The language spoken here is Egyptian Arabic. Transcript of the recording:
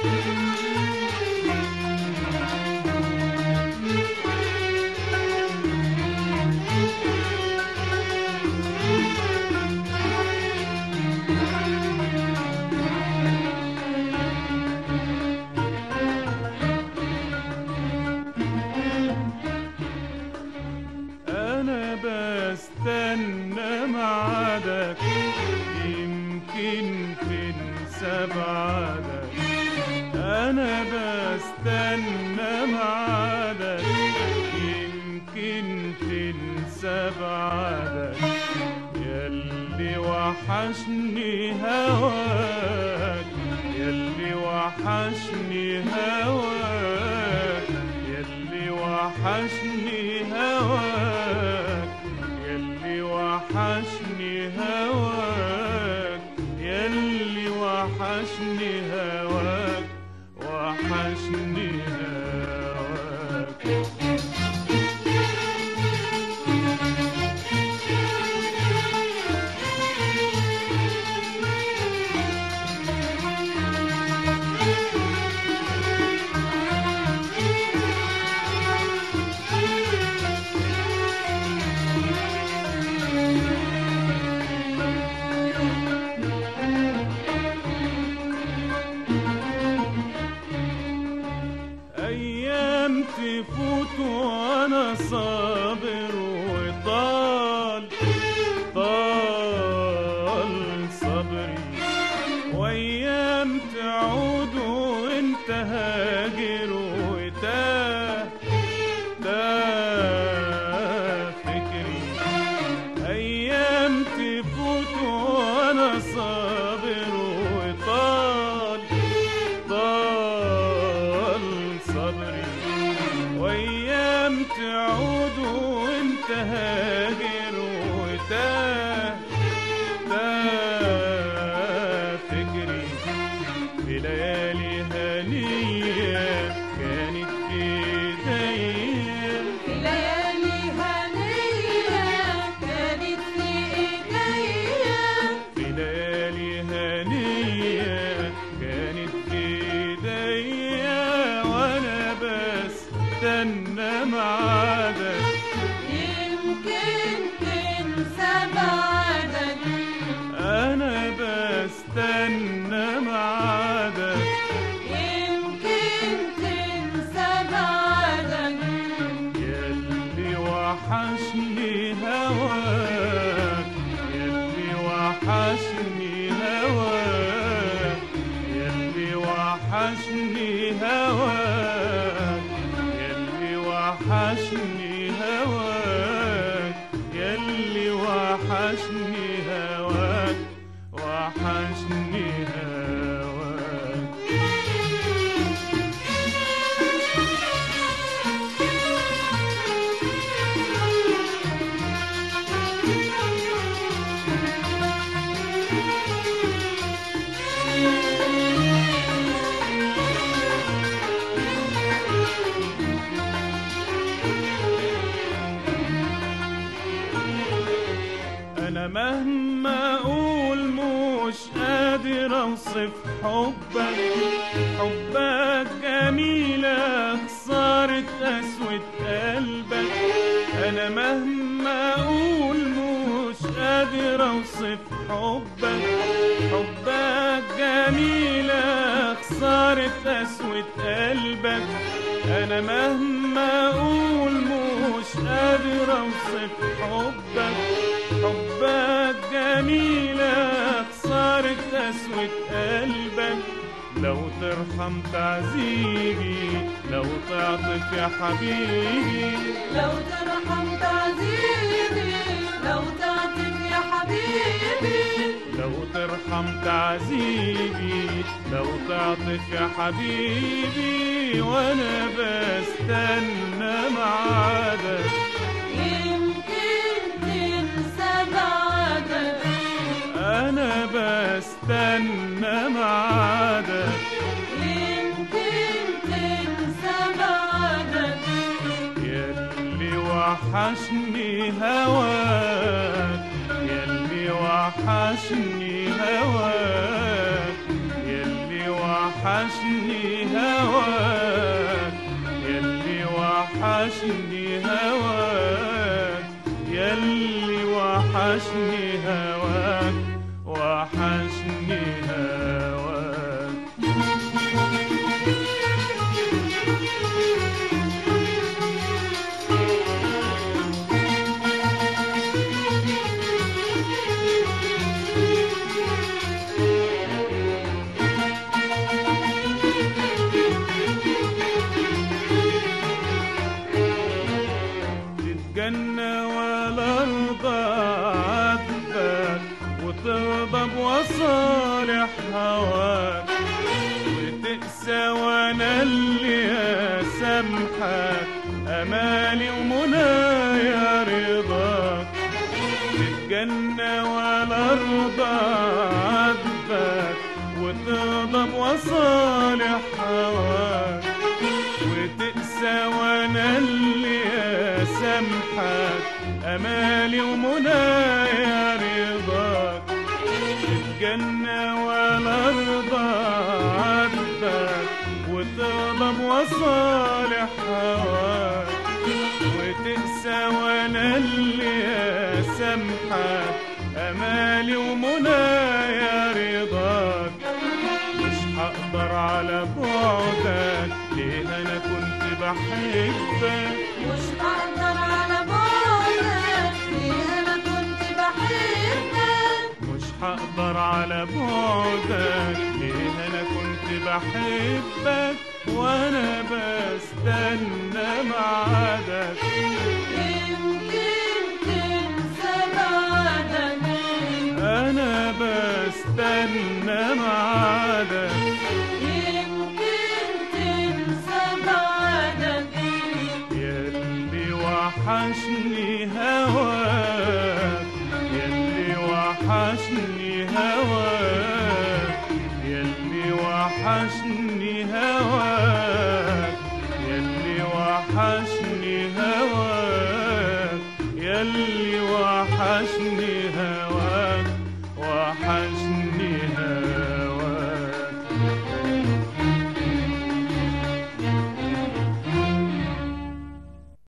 انا بستنى معادك يمكن تنسى بعدك انا بستنى معادك يمكن تنسى بعدك ياللي وحشني هواك ياللي وحشني هواك ياللي وحشني هواك ياللي وحشني هواك ياللي وحشني هواك وحشني هواك أيام تفوت وأنا صابر وطال طال صبري وأيام تعود وأنت هاجر وتاه تاه فكري أيام تفوت وأنا صابر وطال طال صبري وايام تعود وانت هاجر وتاه تاه فكري في ليالي هنيه كانت في ايديا ليالي هنية كانت في ايديا في ليالي هنية كانت في ايديا وانا بستنى معادك يمكن تنسى بعدك انا بستنى معادك يمكن تنسى بعدك ياللي وحشني هواك ياللي وحشني هواك ياللي وحشني هواك ياللي وحشني هواك ياللي وحشني هواك وحشني هواك انا مهما اقول مش قادر اوصف حبك حبك جميلة خسارة قسوة قلبك انا مهما اقول مش قادر اوصف حبك حبك جميلة خسارة قسوة قلبك انا مهما اقول مش قادر اوصف حبك حبك جميلة خسارة قسوة قلبك لو ترحم تعذيبي لو تعطف يا حبيبي لو ترحم تعذيبي لو تعطف يا حبيبي لو ترحم تعذيبي لو تعطف يا حبيبي وانا بستنى معادك يمكن تنسى بعدك انا بستنى معادك يمكن تنسى بعدك ياللي وحشني هواك ياللي وحشني هواك ياللي وحشني وحشني هواك يلي وحشني هواك يلي وحشني هواك وحشني هواك تتجنى ولا ارضى عاتبك وتغضب وصالح هواك وتقسى وانا اللي اسامحك امالي ومنايا رضاك تتجنى ولا ارضى عاتبك وتغضب وصالح هواك وتقسى وانا اللي اسامحك امالي ومنايا رضاك تتجنى ولا ارضى عاتبك وتغضب وصالح هواك وتقسى وانا اللي اسامحك امالي ومنايا رضاك مش هقدر على بعدك ليه انا كنت بحبك مش هقدر على بعدك ليه انا كنت بحبك مش هقدر على بعدك ليه انا كنت بحبك وانا بستنى ميعادك يمكن تنسى بعدك انا بستنى ميعادك يمكن تنسى بعدك يلي وحشني هواك يلي وحشني هواك يلي وحشني هواك يلي وحشني هواك يلي وحشني هواك